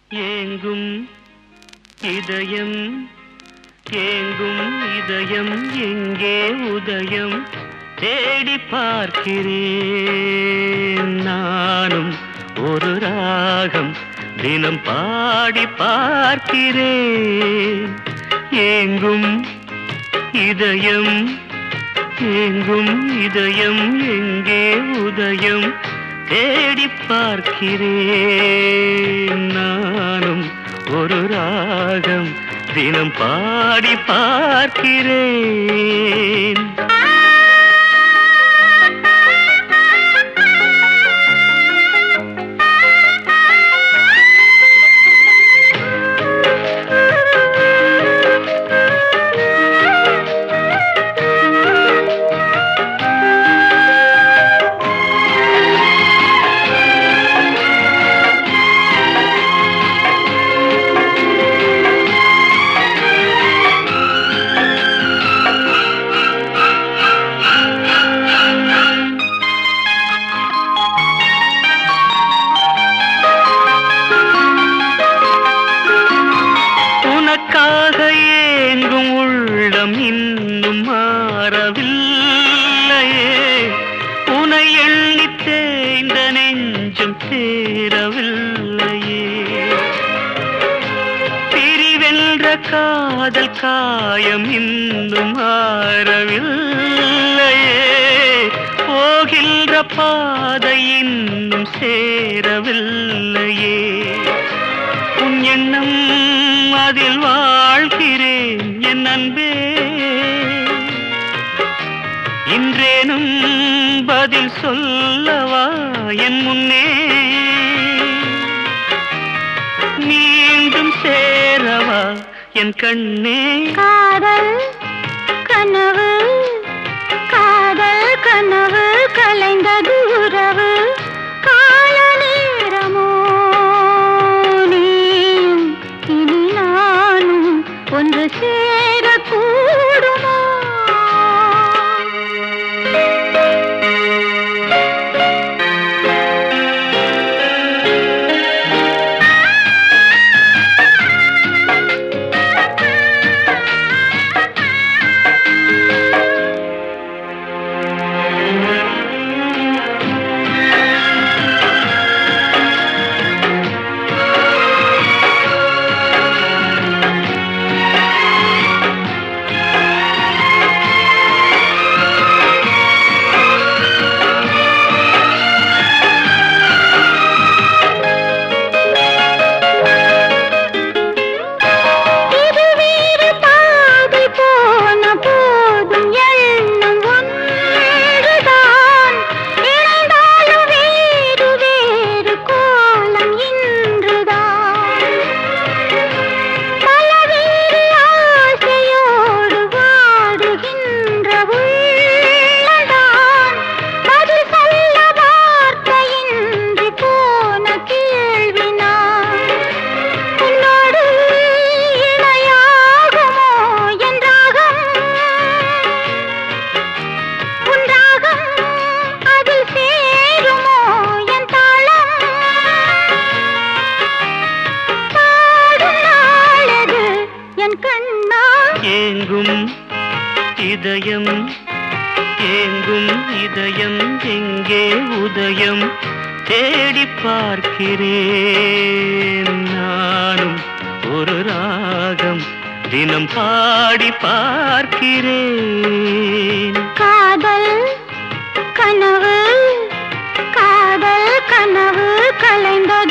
ஏங்கும் இதயம் ஏங்கும் இதயம் எங்கே உதயம் தேடி பார்க்கிறேன் நானும் ஒரு ராகம் தினம் பாடி பார்க்கிறேன் ஏங்கும் இதயம் ஏங்கும் இதயம் எங்கே உதயம் தேடி பார்க்கிறேன் நானும் ஒரு ராகம் தினம் பாடி பார்க்கிறேன் உனக்காக ஏங்கும் உள்ளம் இன்னும் மாறவில்லையே உனை எண்ணி தேய்ந்த நெஞ்சம் சேரவில்லையே பிரிவென்ற காதல் காயம் இன்னும் மாறவில்லையே போகின்ற பாதை இன்னும் சேரவில்லையே உன் எண்ணம் அதில் வாழ்கிறேன் என் அன்பே இன்றேனும் பதில் சொல்லவா என் முன்னே மீண்டும் சேரவா என் கண்ணே காதல் கனவு காதல் கனவு கலைந்தது உறவு கால நேரமோ நீயும் இனி நானும் ஒன்று சேரக்கூடுமோ இது வேறு பாதை போன போதும் எண்ணம் ஒன்றுதான் இணைந்தாலும் வேறு வேறு கோலம் இன்றுதான் பல வேறு ஆசையோடு வாடுகின்ற உள்ளதான் பதில் சொல்ல வார்த்தையின்றி போன கேள்வி நான் உன்னோடு இணையாகுமோ என் ராகம் உன் ராகம் அதில் சேருமோ என் தாளம் பாடும் நாளது என் கண்ணா ஏங்கும் இதயம் ஏங்கும் இதயம் எங்கே உதயம் தேடி பார்க்கிறேன் நானும் ஒரு ராகம் தினம் பாடி பார்க்கிறேன் காதல் கனவு காதல் கனவு கலைந்த